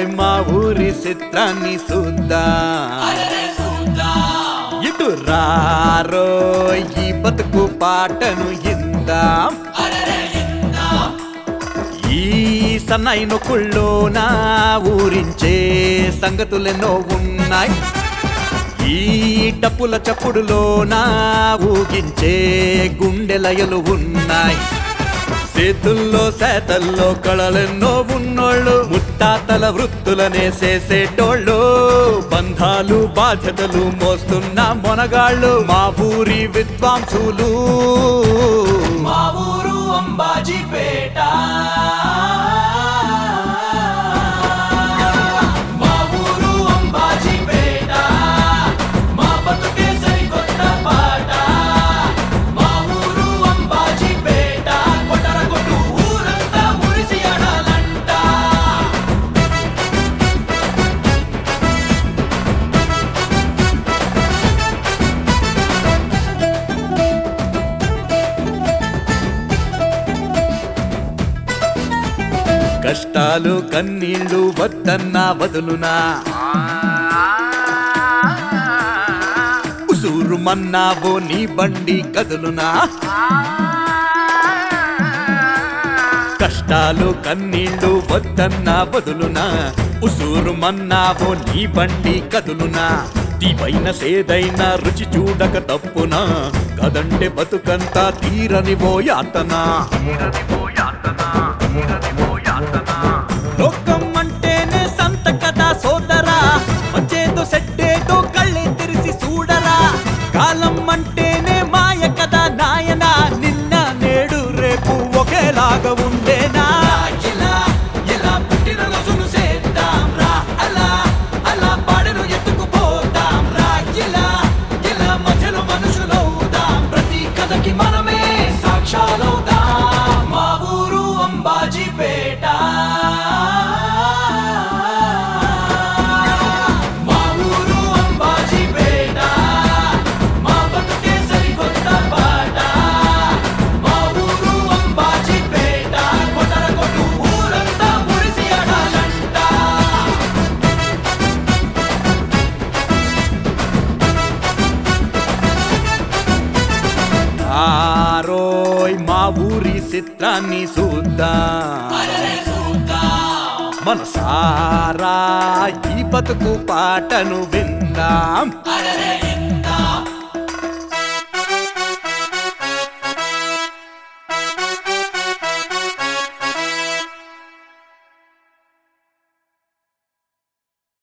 మా ఊరి చిత్రాన్ని చూద్దాం ఇటు రారో ఈ బతుకు పాటను ఇందాం ఈ సన్నాయి నొక్కుల్లోన ఊరించే సంగతులెన్నో ఉన్నాయి ఈ టప్పుల చప్పుడులోన ఊగించే గుండెలయలు ఉన్నాయి చేతుల్లో సేతల్లో కళలెన్నో ఉన్నోళ్ళు ముత్తాతల వృత్తులనే చేసేటోళ్ళు బంధాలు బాధ్యతలు మోస్తున్న మొనగాళ్ళు మా ఊరి విద్వాంసులు మా ఊరు అంబాజీపేట మా ఊరు అంబాజీపేట మా బతుకే సరికొత్త పాట మా ఊరు అంబాజీపేట కొట్టర కొట్టు ఊరంతా మురిసి ఆడాలంట కష్టాలు కన్నీళ్లు వద్దన్నా వదులునా ఉసూరు మన్నావో నీ బండి కదులునా కష్టాలు కన్నీళ్లు వద్దన్నా వదులునా ఉసూరు మన్నావో నీ బండి కదులునా తీపైన సేదైన రుచి చూడక తప్పునా కదంటే బతుకంతా తీరని పోయాతనా లోకం అంటేనే సంత కదా సోదరా వచ్చేదో సెట్టేదో కళ్ళే తెరిసి చూడరా కాలం అంటేనే మాయ కదా నాయనా నిన్న నేడు రేపు ఒకేలాగా ఉండేనా ఇలా ఇలా పుట్టిన రోజును చేద్దాం రా అలా అలా పాడను ఎత్తుకుపోతాం రా ఇలా ఇలా మధ్యలో మనుషులవుదాం ప్రతి కథకి మనమే సాక్షాలవుదాం మా ఊరు అంబాజీపేట మా ఊరు అంబాజీపేట మా బతుకే సరికొత్త పాట మా ఊరు అంబాజీపేట కొట్టర కొట్టు ఊరంతా మురిసి ఆడాలంట ఆరోయ్ మా ఊరి చిత్రాన్ని చూద్దాం మనసారా ఈ బతుకు పాటను విందాం అరే ఇందా